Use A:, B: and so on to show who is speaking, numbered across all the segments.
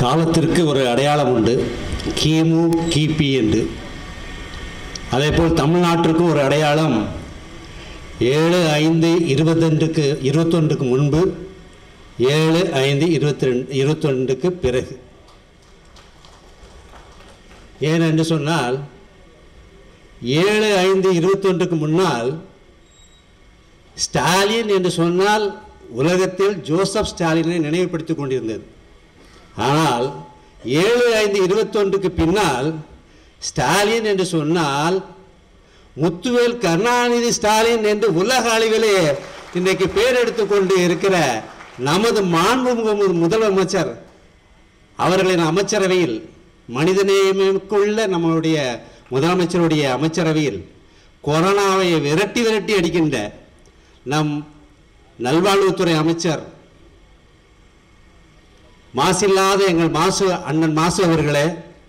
A: காலத்திற்கு ஒரு அடையாளம் உண்டு கிமு கிபி என்று அதேபோல் தமிழ்நாட்டிற்கும் ஒரு அடையாளம் ஏழு ஐந்து இருபத்தொன்றுக்கு இருபத்தொன்றுக்கு முன்பு ஏழு ஐந்து இருபத்தி ரெண்டு இருபத்தொன்றுக்கு பிறகு ஏன் என்று சொன்னால் ஏழு ஐந்து இருபத்தொன்றுக்கு முன்னால் ஸ்டாலின் என்று சொன்னால் உலகத்தில் ஜோசப் ஸ்டாலினை நினைவுபடுத்திக் கொண்டிருந்தது ஆனால் ஏழு ஐந்து இருபத்தொன்றுக்கு பின்னால் ஸ்டாலின் என்று சொன்னால் முத்துவேல் கருணாநிதி ஸ்டாலின் என்று உலக அளவிலே இன்றைக்கு பேர் எடுத்துக்கொண்டு இருக்கிற நமது மாண்புமிகு முதலமைச்சர் அவர்களின் அமைச்சரவையில் மனிதநேயமுக்குள்ள நம்மளுடைய முதலமைச்சருடைய அமைச்சரவையில் கொரோனாவை விரட்டி விரட்டி அடிக்கின்ற நம் நல்வாழ்வுத்துறை அமைச்சர் மாசில்லாத எங்கள் மாசு அண்ணன் மாசு அவர்களே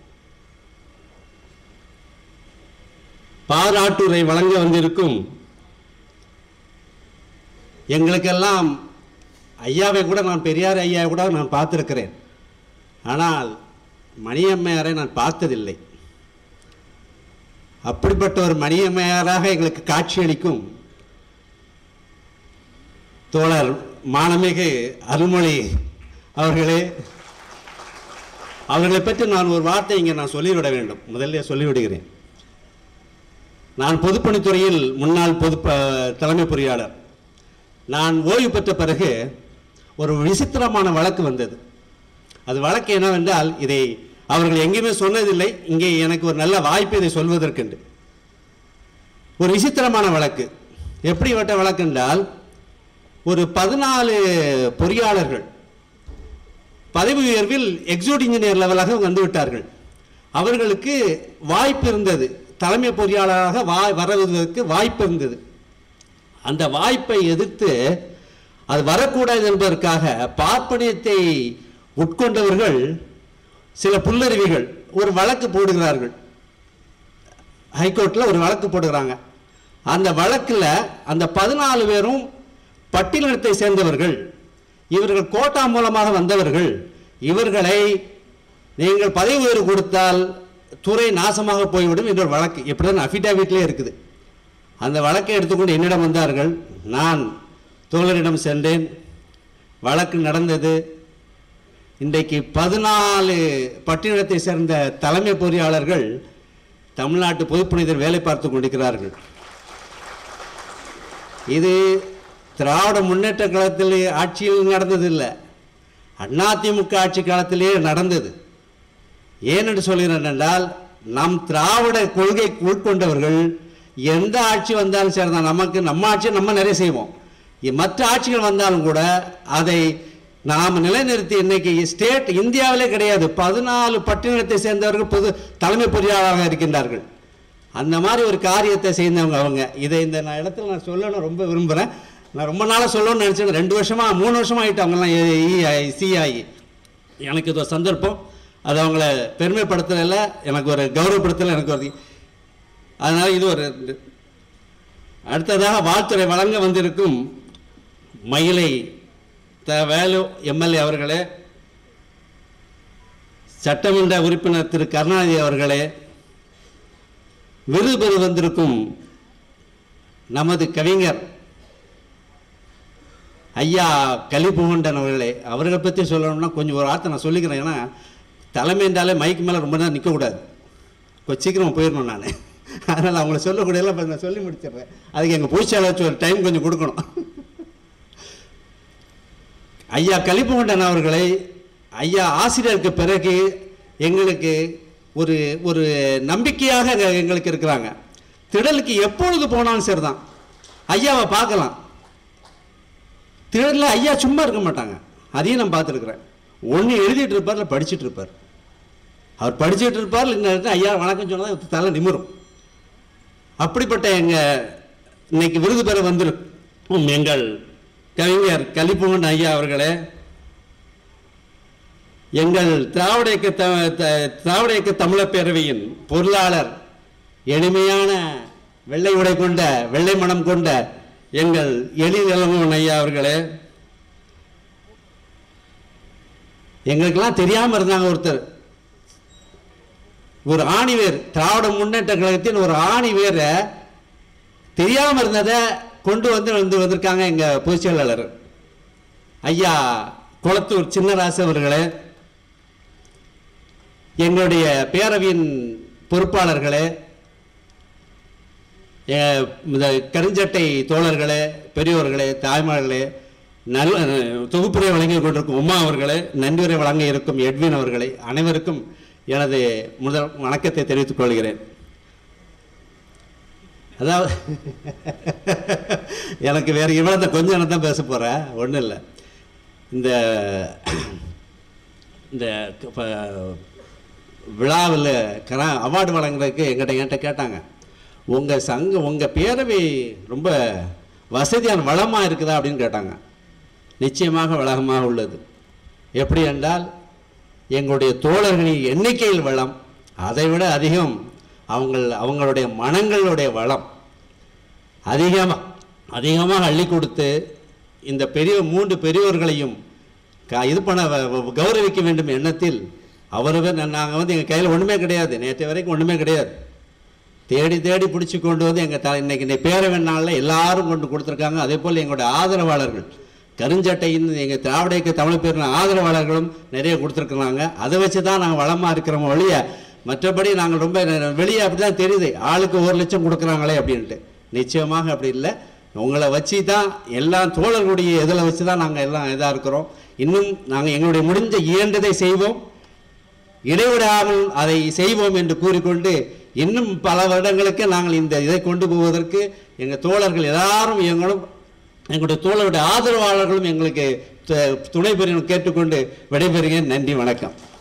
A: பாராட்டுரை வழங்க வந்திருக்கும் எங்களுக்கெல்லாம் ஐயாவை கூட நான் பெரியார் ஐயாவை கூட நான் பார்த்திருக்கிறேன் ஆனால் மணியம்மையாரை நான் பார்த்ததில்லை அப்படிப்பட்ட ஒரு மணியம்மையாராக எங்களுக்கு காட்சியளிக்கும் தோழர் மானமிகு அருள்மொழி அவர்களே அவர்களை பற்றி நான் ஒரு வார்த்தை இங்கே நான் சொல்லிவிட வேண்டும் முதல்ல சொல்லிவிடுகிறேன் நான் பொதுப்பணித்துறையில் முன்னாள் பொது ப- தலைமை பொறியாளர் நான் ஓய்வு பெற்ற பிறகு ஒரு விசித்திரமான வழக்கு வந்தது அது வழக்கு என்னவென்றால் இதை அவர்கள் எங்கேயுமே சொன்னதில்லை இங்கே எனக்கு ஒரு நல்ல வாய்ப்பு இதை சொல்வதற்குண்டு ஒரு விசித்திரமான வழக்கு எப்படிப்பட்ட வழக்கு என்றால் ஒரு பதினாலு பொறியாளர்கள் பதவி உயர்வில் எக்ஸிக்யூட்டிவ் இன்ஜினியர் லெவலாக வந்து விட்டார்கள் அவர்களுக்கு வாய்ப்பு இருந்தது தலைமை பொறியாளராக வா வருவதற்கு வாய்ப்பு இருந்தது அந்த வாய்ப்பை எதிர்த்து அது வரக்கூடாது என்பதற்காக பார்ப்பனியத்தை உட்கொண்டவர்கள் சில புல்லறிவிகள் ஒரு வழக்கு போடுகிறார்கள் ஹைகோர்ட்டில் ஒரு வழக்கு போடுகிறாங்க அந்த வழக்கில் அந்த பதினாலு பேரும் பட்டியலினத்தை சேர்ந்தவர்கள் இவர்கள் கோட்டா மூலமாக வந்தவர்கள் இவர்களை நீங்கள் பதவி உயர்வு கொடுத்தால் துறை நாசமாக போய்விடும் என்ற ஒரு வழக்கு இப்படி தான் அஃபிடாவிட்லேயே இருக்குது அந்த வழக்கை எடுத்துக்கொண்டு என்னிடம் வந்தார்கள் நான் தோழரிடம் சென்றேன் வழக்கு நடந்தது இன்றைக்கு பதினாலு பட்டியலத்தை சேர்ந்த தலைமை பொறியாளர்கள் தமிழ்நாட்டு பொதுப்பணிதர் வேலை பார்த்து கொண்டிருக்கிறார்கள் இது திராவிட முன்னேற்ற காலத்தில் ஆட்சியில் நடந்ததில்லை அதிமுக ஆட்சி காலத்திலேயே நடந்தது ஏனென்று சொல்கிறேன் என்றால் நம் திராவிட கொள்கை உட்கொண்டவர்கள் எந்த ஆட்சி வந்தாலும் சரிதான் நமக்கு நம்ம ஆட்சி நம்ம நிறைய செய்வோம் இ- மற்ற ஆட்சிகள் வந்தாலும் கூட அதை நாம் நிலைநிறுத்தி இன்னைக்கு ஸ்டேட் இந்தியாவிலே கிடையாது பதினாலு பட்டியலத்தை சேர்ந்தவர்கள் பொது தலைமை பொறியாளராக இருக்கின்றார்கள் அந்த மாதிரி ஒரு காரியத்தை செய்தவங்க அவங்க இதை இந்த நான் இடத்துல நான் சொல்லணும் ரொம்ப விரும்புகிறேன் நான் ரொம்ப நாளாக சொல்லணும்னு நினச்சேன் ரெண்டு வருஷமா மூணு வருஷமா ஆகிட்டு அவங்கெல்லாம் இ சிஆகி எனக்கு இது ஒரு சந்தர்ப்பம் அது அவங்கள பெருமைப்படுத்தல எனக்கு ஒரு கௌரவப்படுத்தல எனக்கு ஒரு அதனால் இது ஒரு இது. அடுத்ததாக வாழ்த்துறை வழங்க வந்திருக்கும் மயிலை த வேலு எம்எல்ஏ அவர்களே சட்டமன்ற உறுப்பினர் திரு கருணாநிதி அவர்களே விருது பெறு வந்திருக்கும் நமது கவிஞர் ஐயா கலிபுகண்டன் அவர்களே அவர்களை பற்றி சொல்லணும்னா கொஞ்சம் ஒரு வார்த்தை நான் சொல்லிக்கிறேன் ஏன்னா தலைமை என்றாலே மைக்கு மேலே ரொம்ப நேரம் நிற்கக்கூடாது கொஞ்சம் சீக்கிரம் போயிடணும் நான் அதனால் அவங்கள சொல்லக்கூடியதெல்லாம் இப்ப நான் சொல்லி முடிச்சிடுறேன் அதுக்கு எங்கள் பொய்ச்சாளர் ஒரு டைம் கொஞ்சம் கொடுக்கணும் ஐயா கலிப்புகண்டன் அவர்களை ஐயா ஆசிரியருக்கு பிறகு எங்களுக்கு ஒரு ஒரு நம்பிக்கையாக எங்க- எங்களுக்கு இருக்கிறாங்க திடலுக்கு எப்பொழுது போனாலும் சரிதான் ஐயாவை பார்க்கலாம் திடலில் ஐயா சும்மா இருக்க மாட்டாங்க அதையும் நான் பார்த்துருக்குறேன் ஒன்று எழுதிட்டு இருப்பார் இல்லை படிச்சுட்டு இருப்பார் அவர் படிச்சுட்டு இருப்பார் இல்லை இந்த இடத்துல ஐயா வணக்கம் சொன்னதான் தலை நிமிரும் அப்படிப்பட்ட எங்கள் இன்னைக்கு விருது பெற வந்திருக்கும் எங்கள் கவிஞர் கலிப்புகன் ஐயா அவர்களே எங்கள் திராவிட இயக்க த த- திராவிட இயக்க தமிழர் பேரவையின் பொருளாளர் எளிமையான வெள்ளை உடை கொண்ட வெள்ளை மனம் கொண்ட எங்கள் எழில் இளங்கோவன் ஐயா அவர்களே எங்களுக்கெல்லாம் தெரியாமல் இருந்தாங்க ஒருத்தர் ஒரு ஆணிவேர் திராவிட முன்னேற்ற கழகத்தின் ஒரு ஆணிவேரை தெரியாமல் இருந்ததை கொண்டு வந்து வந்து வந்திருக்காங்க எங்கள் பொதுச் செயலாளர் ஐயா குளத்தூர் சின்னராசு அவர்களே எங்களுடைய பேரவையின் பொறுப்பாளர்களே எ- இந்த கருஞ்சட்டை தோழர்களே பெரியோர்களே தாய்மார்களே நல்ல தொகுப்புரை வழங்கி கொண்டிருக்கும் உமா அவர்களே நன்றியுரை வழங்க இருக்கும் எட்வின் அவர்களை அனைவருக்கும் எனது முதல் வணக்கத்தை தெரிவித்துக் கொள்கிறேன் அதாவது எனக்கு வேறு இவ்வளோ கொஞ்சம் நேரம் தான் பேச போகிறேன் ஒன்றும் இல்லை இந்த இந்த இப்போ விழாவில் கரா அவார்டு வழங்குறதுக்கு எங்கிட்ட என்கிட்ட கேட்டாங்க உங்கள் சங்கம் உங்கள் பேரவை ரொம்ப வசதியான வளமாக இருக்குதா அப்படின்னு கேட்டாங்க நிச்சயமாக வளமாக உள்ளது எப்படி என்றால் எங்களுடைய தோழர்களின் எண்ணிக்கையில் வளம் அதை விட அதிகம் அவங்கள் அவங்களுடைய மனங்களுடைய வளம் அதிகமாக அதிகமாக அள்ளி கொடுத்து இந்த பெரிய மூன்று பெரியோர்களையும் க இது பண்ண வ- வ- கௌரவிக்க வேண்டும் எண்ணத்தில் அவரவே நாங்கள் வந்து எங்கள் கையில் ஒன்றுமே கிடையாது நேற்று வரைக்கும் ஒன்றுமே கிடையாது தேடி தேடி பிடிச்சி கொண்டு வந்து எங்கள் த இன்னைக்கு இந்த பேரவன் நாளில் எல்லாரும் கொண்டு கொடுத்துருக்காங்க அதே போல் எங்களுடைய ஆதரவாளர்கள் கருஞ்சட்டையின் எங்கள் திராவிட இயக்க தமிழ் பேரின ஆதரவாளர்களும் நிறைய கொடுத்துருக்குறாங்க அதை வச்சு தான் நாங்கள் வளமாக இருக்கிறோம் ஒழிய மற்றபடி நாங்கள் ரொம்ப ந- வெளியே அப்படி தான் தெரியுது ஆளுக்கு ஒரு லட்சம் கொடுக்குறாங்களே அப்படின்ட்டு நிச்சயமாக அப்படி இல்லை உங்களை வச்சு தான் எல்லாம் தோழர்களுடைய இதில் வச்சு தான் நாங்கள் எல்லாம் இதாக இருக்கிறோம் இன்னும் நாங்கள் எங்களுடைய முடிஞ்ச இயன்றதை செய்வோம் இடைவிடாமல் அதை செய்வோம் என்று கூறிக்கொண்டு இன்னும் பல வருடங்களுக்கு நாங்கள் இந்த இதை கொண்டு போவதற்கு எங்கள் தோழர்கள் எல்லாரும் எங்களும் எங்களுடைய தோழருடைய ஆதரவாளர்களும் எங்களுக்கு து- துணை பெறும் கேட்டுக்கொண்டு விடைபெறுகிறேன் நன்றி வணக்கம்